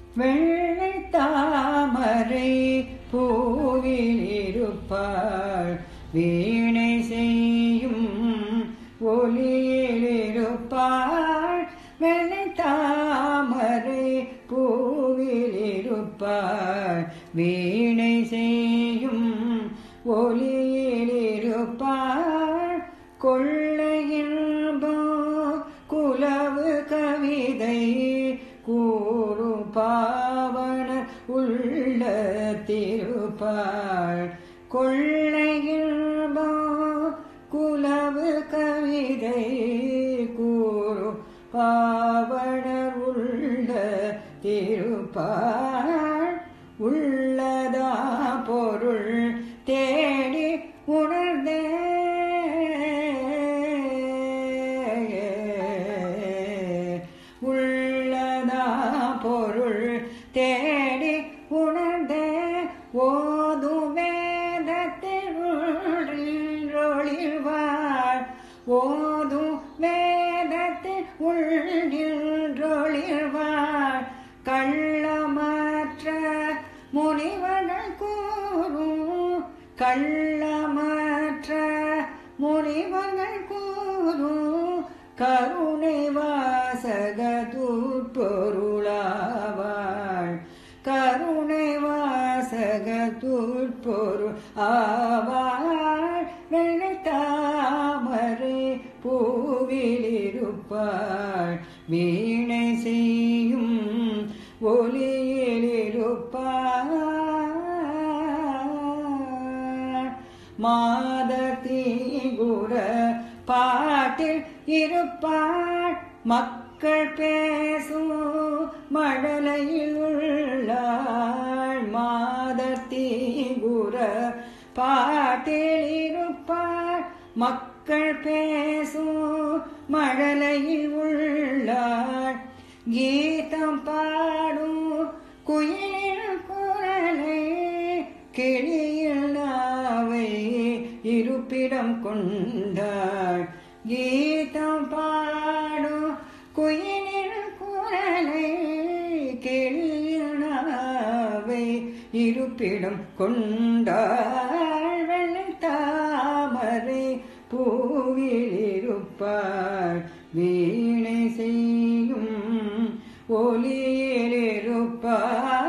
வெள்ளை தாமரை பூவில் இருப்பாள் வீணை செய்யும் ஒளியில் இருப்பாள் வெள்ளை தாமரை பூவில் இருப்பாள் வீணை செய்யும் ஒளியில் இருப்பாள் கொள்ளையின்போ குலவு கவிதை கூறும் பாவன உள்ள திருப்பாள் கொள்ளையின்போ குலவு கவிதை கூறும் பாவனர் உள்ள திருப்பாள் உள்ளதா பொருள் தேடி உணர்ந்தே உள்ளதா பொருள் தேடி உணர்ந்தே ஓதும் வேதத்தில் ஒளிர்வாள் ஓதும் வேதத்தில் உள்ளின்றொளிர்வாள் கள்ளமற்ற முனிவர்கள் கூறும் கள்ளமற்ற முனிவர்கள் கூறும் கருணை வாசக துப்பொருளாவாள் கருணை வாசக துப்பொருள் ஆவாள் வெள்ளை தாமரை பூவில் இருப்பாள் வீணை செய்யும் ஒளியில் இருப்பாள் மாத தீகுர பாட்டில் இருப்பாள் மக்கள் பேசும் மழலையில் உள்ளாள் மாத தீகுர பாட்டில் இருப்பாள் மக்கள் பேசும் மழலையில் உள்ளாள் கீதம் பாடும் குயிலின் குரலை கிளியில் நாவை இருப்பிடம் கொண்டாள் கீதம் பாடும் குயிலின் குரலை கிளியில் நாவை இருப்பிடம் கொண்டாள் வெள்ளை தாமரை பூவில் இருப்பாள் வீணை செய்யும் ஒளியில் இருப்பாள்